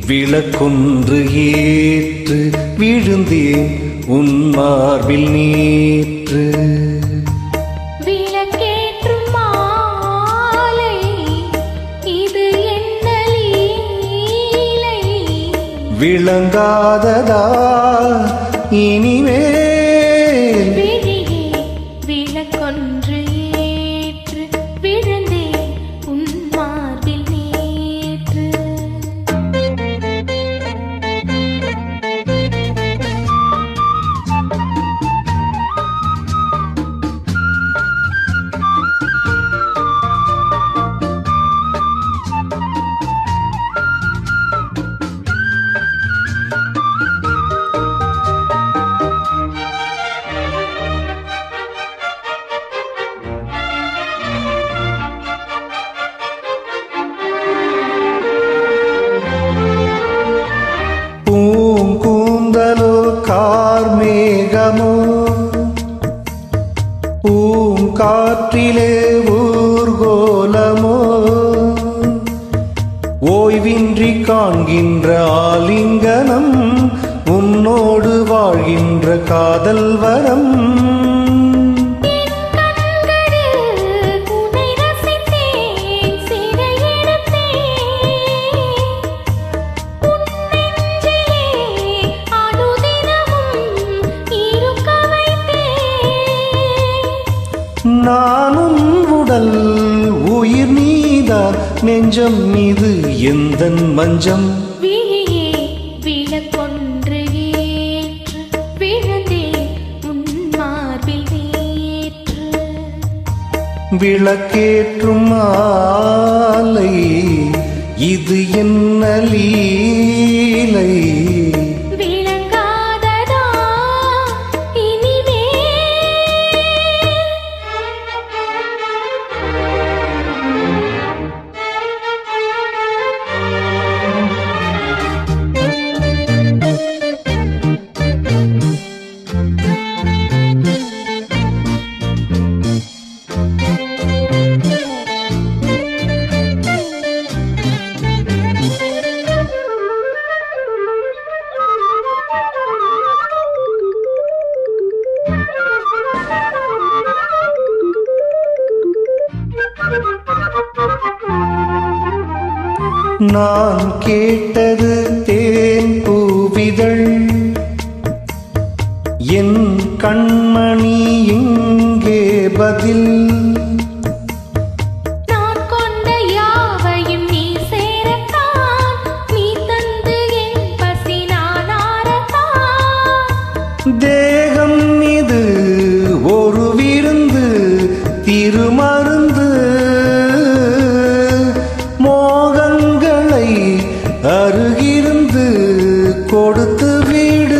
விளக்கொன்று ஏற்று விழுந்தேன் உன் மார்பில் நேற்று விளக்கேற்றும் மாலை இது என்ன லீலை விளங்காததா இனிமேல் விழியே விளக்கொன்று ஏற்று விழுந்தேன் உன் மார்பில் நேற்று பூங்கூந்தலோ கார்மேகமோ பூங்காற்றிலே ஊர்கோலமோ ஓய்வின்றி காண்கின்ற ஆலிங்கனம் உன்னோடு வாழ்கின்ற காதல் வரம் கண்களில் உன்னை ரசித்தேன் சிறையெடுத்தேன் உன் நெஞ்சிலே அனுதினமும் இருக்க வைத்தேன் நானும் உடல் உயிர் நீதான் நெஞ்சம் மீது எந்தன் மஞ்சம் விழியே விளக்கொன்று ஏற்று விழுந்தேன் உன் மார்பில் நேற்று விளக்கேற்றும் மாலை இது என்ன லீலை விளங்காததா இனிமே நான் கேட்டது தேன் பூவிதழ் என் கண்மணி இங்கே பதில் நான் கொண்ட யாவையும் நீ சேரத்தான் நீ தந்து என் பசி நான் ஆரத்தான் தேகம் இது ஒரு விருந்து திருமருந்து மோகங்களை அருகிருந்து கொடுத்து விடு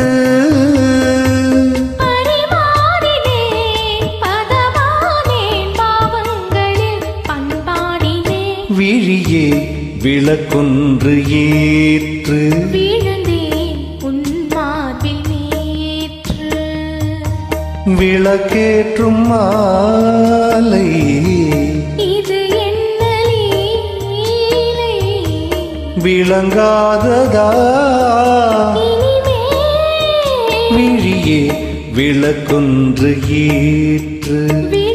பரிமாறினேன் பதமானேன் பாவங்களில் பண்பாடினேன் விழியே விளக்கொன்று ஏற்று விழுந்தேன் உன் மார்பில் நேற்று விளக்கேற்றும் மாலை இது என்ன லீலை விளங்காததா இனிமே விழியே விளக்கொன்று ஏற்று